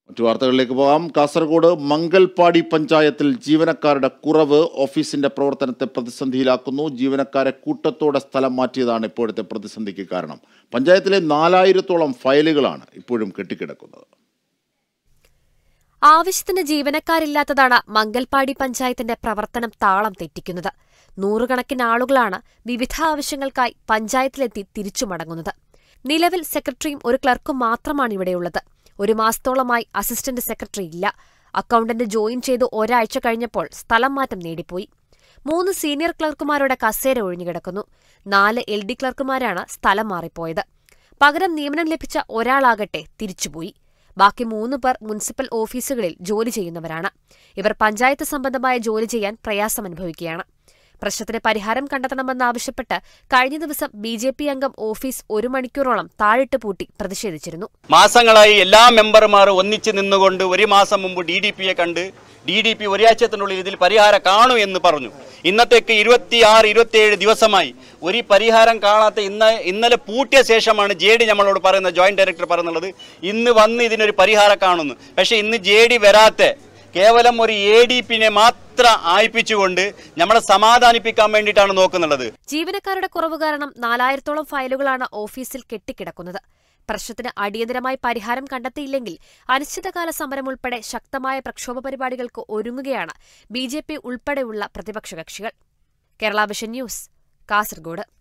മറ്റു വാർത്തകളിലേക്ക് പോകാം കാസർഗോഡ് മംഗൽപാടി പഞ്ചായത്തിൽ ജീവനക്കാരുടെ കുറവ് ഓഫീസിന്റെ പ്രവർത്തനത്തെ പ്രതിസന്ധിയിലാക്കുന്നു ജീവനക്കാരെ കൂട്ടത്തോടെ സ്ഥലം മാറ്റിയതാണ് ഇപ്പോഴത്തെ പ്രതിസന്ധിക്ക് കാരണം പഞ്ചായത്തിലെ നാലായിരത്തോളം ഫയലുകളാണ് ഇപ്പോഴും കെട്ടിക്കിടക്കുന്നത് ആവശ്യത്തിന് ജീവനക്കാരില്ലാത്തതാണ് മംഗൽപാടി പഞ്ചായത്തിന്റെ പ്രവർത്തനം താളം തെറ്റിക്കുന്നത് നൂറുകണക്കിന് ആളുകളാണ് വിവിധ ആവശ്യങ്ങൾക്കായി പഞ്ചായത്തിലെത്തി തിരിച്ചു മടങ്ങുന്നത് നിലവിൽ സെക്രട്ടറിയും ഒരു ക്ലർക്കും മാത്രമാണ് ഇവിടെയുള്ളത് ഒരു മാസത്തോളമായി അസിസ്റ്റന്റ് സെക്രട്ടറി ഇല്ല അക്കൗണ്ടന്റ് ജോയിൻ ചെയ്ത് ഒരാഴ്ച കഴിഞ്ഞപ്പോൾ സ്ഥലം മാറ്റം നേടിപ്പോയി മൂന്ന് സീനിയർ ക്ലർക്കുമാരുടെ കസേര ഒഴിഞ്ഞുകിടക്കുന്നു നാല് എൽ ഡി ക്ലർക്കുമാരാണ് സ്ഥലം മാറിപ്പോയത് പകരം നിയമനം ലഭിച്ച ഒരാളാകട്ടെ തിരിച്ചുപോയി ബാക്കി മൂന്ന് പേർ മുനിസിപ്പൽ ഓഫീസുകളിൽ ജോലി ചെയ്യുന്നവരാണ് ഇവർ പഞ്ചായത്ത് സംബന്ധമായ ജോലി ചെയ്യാൻ പ്രയാസം അനുഭവിക്കുകയാണ് പ്രശ്നത്തിന് പരിഹാരം കണ്ടെത്തണമെന്നാവശ്യപ്പെട്ട് കഴിഞ്ഞ ദിവസം ബി ജെ പി അംഗം ഓഫീസ് ഒരു മണിക്കൂറോളം താഴിട്ട് പൂട്ടി പ്രതിഷേധിച്ചിരുന്നു മാസങ്ങളായി എല്ലാ മെമ്പർമാർ ഒന്നിച്ച് നിന്നുകൊണ്ട് ഒരു മാസം മുമ്പ് ഡി ഡി പിയെ കണ്ട് ഡി ഡി പി ഒരാഴ്ചത്തിനുള്ളിൽ ഇതിൽ പരിഹാരം കാണൂ എന്ന് പറഞ്ഞു ഇന്നത്തേക്ക് ഇരുപത്തിയാറ് ഇരുപത്തിയേഴ് ദിവസമായി ഒരു പരിഹാരം കാണാത്ത ഇന്ന് ഇന്നലെ പൂട്ടിയ ശേഷമാണ് ജെ ഡി നമ്മളോട് പറയുന്നത് ജോയിന്റ് ഡയറക്ടർ പറയുന്നുള്ളത് ഇന്ന് വന്ന് ഇതിനൊരു പരിഹാരം കാണുന്നു പക്ഷേ ഇന്ന് ജെ ഡി വരാത്ത കേവലം ഒരു എ ഡി പിനെ മാത്രം ആയിപ്പിച്ചുകൊണ്ട് നമ്മളെ സമാധാനിപ്പിക്കാൻ വേണ്ടിയിട്ടാണ് നോക്കുന്നുള്ളത് ജീവനക്കാരുടെ കുറവ് കാരണം നാലായിരത്തോളം ഫയലുകളാണ് ഓഫീസിൽ കെട്ടിക്കിടക്കുന്നത് പ്രശ്നത്തിന് അടിയന്തരമായി പരിഹാരം കണ്ടെത്തിയില്ലെങ്കിൽ അനിശ്ചിതകാല സമരം ഉൾപ്പെടെ ശക്തമായ പ്രക്ഷോഭ പരിപാടികൾക്ക് ഒരുങ്ങുകയാണ് ബി ജെ പി ഉൾപ്പെടെയുള്ള പ്രതിപക്ഷ കക്ഷികൾ കേരള വിഷൻ ന്യൂസ് കാസർഗോഡ്